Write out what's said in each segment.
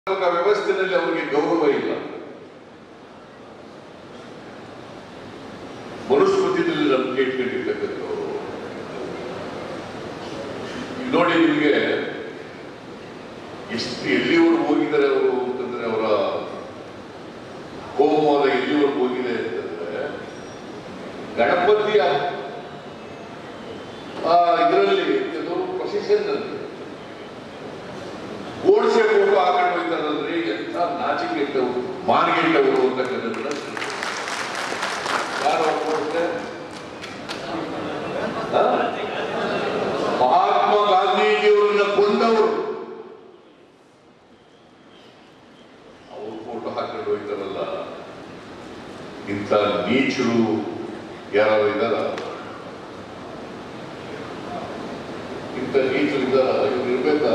ವ್ಯವಸ್ಥೆಯಲ್ಲಿ ಅವರಿಗೆ ಗೌರವ ಇಲ್ಲ ಮನುಸ್ಮೃತಿಯಲ್ಲಿ ನಂಬಿಕೆ ಇಟ್ಕೊಂಡಿರ್ತಕ್ಕಂಥವ್ರು ಈಗ ನೋಡಿ ನಿಮಗೆ ಎಷ್ಟು ಎಲ್ಲಿವರೆಗೂ ಹೋಗಿದ್ದಾರೆ ಅವರು ಅಂತಂದ್ರೆ ಅವರ ಹೋಮವಾದ ಎಲ್ಲಿವರೆಗೂ ಹೋಗಿದೆ ಅಂತಂದ್ರೆ ಗಣಪತಿಯ ಆ ಇದರಲ್ಲಿ ಪ್ರೊಸೆಷನ್ ಅಲ್ಲಿ ಗೋಡ್ಸೆ ಫೋಟೋ ಹಾಕೊಂಡು ಹೋಗ್ತಾರಲ್ರಿ ಎಂಥ ನಾಚಿಕೆಟ್ಟವು ಮಾನಗೆಟ್ಟವರು ಅಂತಕ್ಕಂಥದ್ದನ್ನ ಯಾರು ಗೋಡ್ಸೆ ಆ? ಮಹಾತ್ಮ ಗಾಂಧೀಜಿಯವರನ್ನ ಕೊಂದವರು ಅವ್ರ ಫೋಟೋ ಹಾಕೊಂಡು ಹೋಗ್ತಾರಲ್ಲ ಇಂಥ ನೀಚರು ಯಾರು ಇದ್ದಾರ ಇಂಥ ನೀಚರು ಇದ್ದಾರ ಇವ್ರು ಇರ್ಬೇಕಾ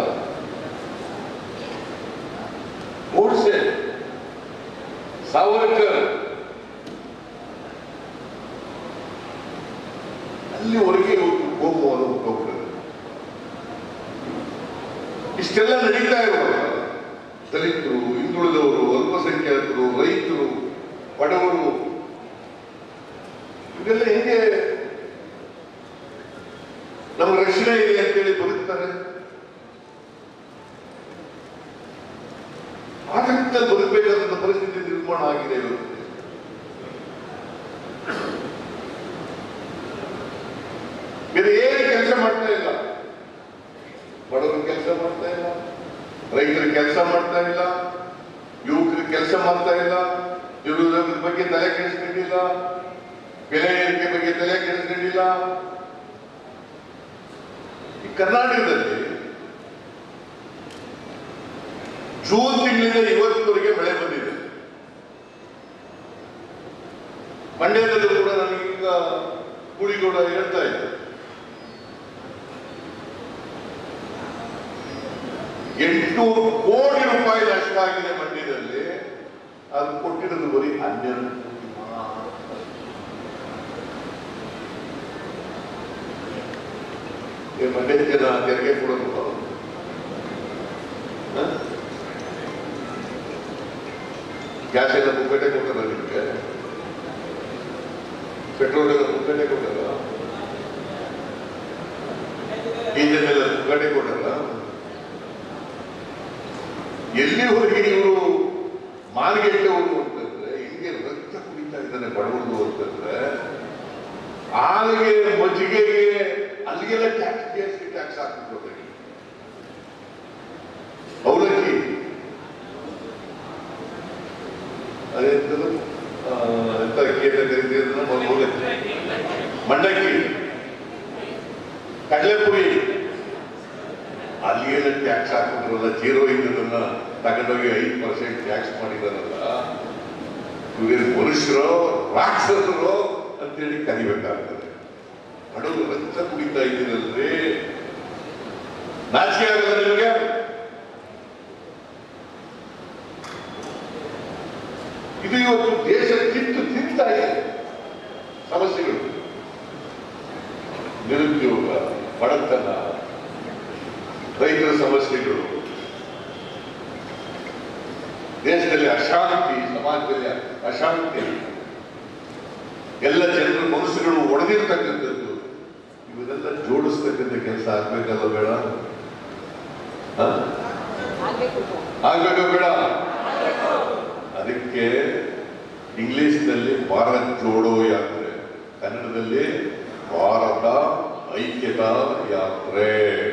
ಗೋಡ್ಸೆ ಸಾವರ್ಕರ್ ಅಲ್ಲಿವರೆಗೆ ಇವತ್ತು ಕೋಮುವನ್ನು ಹುಟ್ಟೋಗ್ತದೆ ಇಷ್ಟೆಲ್ಲ ನಡೀತಾ ಇರುವಾಗ ದಲಿತರು ಹಿಂದುಳಿದವರು ಅಲ್ಪಸಂಖ್ಯಾತರು ರೈತರು ಬಡವರು ಇದೆಲ್ಲ ಹೇಗೆ ನಮ್ಗೆ ರಕ್ಷಣೆ ಇದೆ ಅಂತೇಳಿ ಬದುಕ್ತಾರೆ ಆತಂಕದಲ್ಲಿ ಬದುಕಬೇಕಾದಂತ ಪರಿಸ್ಥಿತಿ ನಿರ್ಮಾಣ ಆಗಿದೆ ಇವತ್ತು ಬೇರೆ ಏನು ಕೆಲಸ ಮಾಡ್ತಾ ಇಲ್ಲ ಬಡವರು ಕೆಲಸ ಮಾಡ್ತಾ ಇಲ್ಲ ರೈತರು ಕೆಲಸ ಮಾಡ್ತಾ ಇಲ್ಲ ಯುವಕರು ಕೆಲಸ ಮಾಡ್ತಾ ಇಲ್ಲ ಇವರು ಬಗ್ಗೆ ತಲೆ ಕೆಡಿಸ್ಕೊಂಡಿಲ್ಲ ಬೆಲೆ ಏರಿಕೆ ಬಗ್ಗೆ ತಲೆ ಕೆಡಿಸ್ಕೊಂಡಿಲ್ಲ ಈ ಕರ್ನಾಟಕದಲ್ಲಿ ಜೂನ್ ತಿಂಗಳಿಂದ ಇವತ್ತಿನವರೆಗೆ ಮಳೆ ಬಂದಿದೆ ಮಂಡ್ಯದಲ್ಲೂ ಕೂಡ ನನಗೀಗ ಕೂಡಿಗೌಡ ಹೇಳ್ತಾ ಇದ್ದೆ ಎಂಟುನೂರು ಕೋಟಿ ರೂಪಾಯಿ ನಷ್ಟ ಆಗಿದೆ ಮಂಡ್ಯದಲ್ಲಿ ಅದು ಕೊಟ್ಟಿರೋದು ಬರೀ ಹನ್ನೆರಡು ಕೋಟಿ ಮಾತ್ರ. ಈ ಮಂಡ್ಯದ ಜನ ತೆರಿಗೆ ಕೊಡೋದು ಹ? ಗ್ಯಾಸ್ ಎಲ್ಲ ಮುಕ್ಕಟ್ಟೆ ಕೊಟ್ಟಲ್ಲ ನಿಮಗೆ ಪೆಟ್ರೋಲ್ ಎಲ್ಲ ಮುಕ್ಕಟ್ಟೆ ಕೊಟ್ಟಲ್ಲ ಡೀಸೆಲ್ ಎಲ್ಲ ಮುಕ್ಕಟ್ಟೆ ಕೊಟ್ಟಲ್ಲ ಎಲ್ಲಿವರೆಗೆ ಇವರು ಮಾರ್ಗೆಟ್ಟವರು ಅಂತಂದ್ರೆ ಹಿಂಗೆ ರಕ್ತ ಕುಡಿತಾ ಇದ್ದಾನೆ ಬಡವರು ಅಂತಂದ್ರೆ ಹಾಲಿಗೆ ಮಜ್ಜಿಗೆಗೆ ಅಲ್ಲಿಗೆಲ್ಲ tax G S T tax ಹಾಕ್ಬಿಟ್ಟು ಅವಲಕ್ಕಿ ಅದೇಂತದು ಆ, ಎಂತ ಅಕ್ಕಿ ಅಂತ ಕರೀತೀವಿ ಅದನ್ನ? ಅವಲಕ್ಕಿ ಮಂಡಕ್ಕಿ ಕಡಲೆಪುರಿ ಅಲ್ಲಿಗೆಲ್ಲ ಟ್ಯಾಕ್ಸ್ ಹಾಕಿದ್ರಲ್ಲ ಜೀರೋ ಇದ್ದದನ್ನ ತಗೊಂಡೋಗಿ ಐದು ಪರ್ಸೆಂಟ್ ಟ್ಯಾಕ್ಸ್ ಮಾಡಿದಾರಲ್ಲ ಇವೇನು ಮನುಷ್ಯರೋ ರಾಕ್ಷಸರೋ ಅಂತೇಳಿ ಕರಿಬೇಕಾಗ್ತದೆ ಬಡವರು ರಕ್ತ ಕುಡಿತಾ ಇದ್ದೀರಲ್ರಿ ನಾಚಿಕೆ ಆಗಲ್ಲ ನಿಮಗೆ ಇದು ಇವತ್ತು ದೇಶ ಕಿತ್ತು ತಿಂತಾ ಇದೆ ಸಮಸ್ಯೆಗಳು ನಿರುದ್ಯೋಗ ಬಡತನ ರೈತರ ಸಮಸ್ಯೆಗಳು ದೇಶದಲ್ಲಿ ಅಶಾಂತಿ ಸಮಾಜದಲ್ಲಿ ಅಶಾಂತಿ ಎಲ್ಲ ಜನರ ಮನಸ್ಸುಗಳು ಒಡೆದಿರ್ತಕ್ಕಂಥದ್ದು ಇವನ್ನೆಲ್ಲ ಜೋಡಿಸ್ತಕ್ಕಂಥ ಕೆಲಸ ಆಗ್ಬೇಕಲ್ಲ ಬೇಡ ಹ? ಆಗ್ಬೇಕಾ ಬೇಡ ಅದಕ್ಕೆ ಇಂಗ್ಲಿಷ್ನಲ್ಲಿ ಭಾರತ್ ಜೋಡೋ ಯಾತ್ರೆ ಕನ್ನಡದಲ್ಲಿ ಭಾರತ ಐಕ್ಯತಾ ಯಾತ್ರೆ